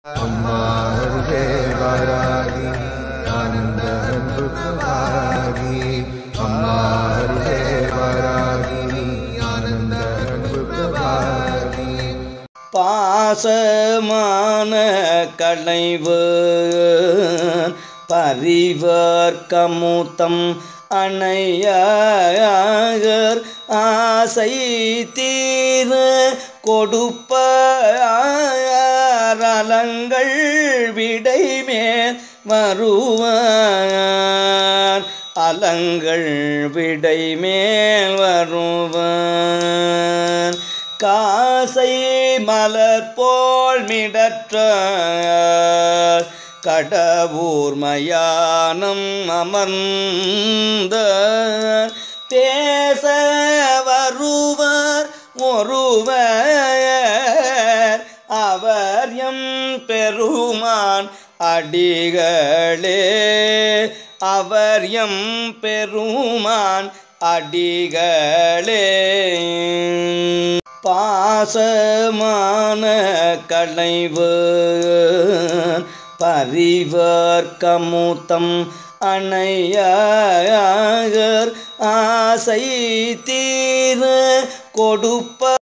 அம்மா அருகே வாராகி ஆனந்த அன்பு புகாரி அம்மா அருகே வாராகி ஆனந்த அன்பு புகாரி பாசமான களைவு பரிவர் கமுத்தம் அணையாகர் ஆசை தீர கொடுப்பலங்கள் விடைமேல் வருவார் அலங்கள் விடைமேல் வருவார் காசை மலர் போல் மிடற்ற கடவுர் மயானம் அமர்ந்த பேச வருவர் ஒருவர் அவர் எம் பெருமான் அடிகளே அவர் எம் பெருமான் அடிகளே பாசமான களைவு பரிவர் கமுத்தம் அணையாகர் ஆசை தீர கொடுப்ப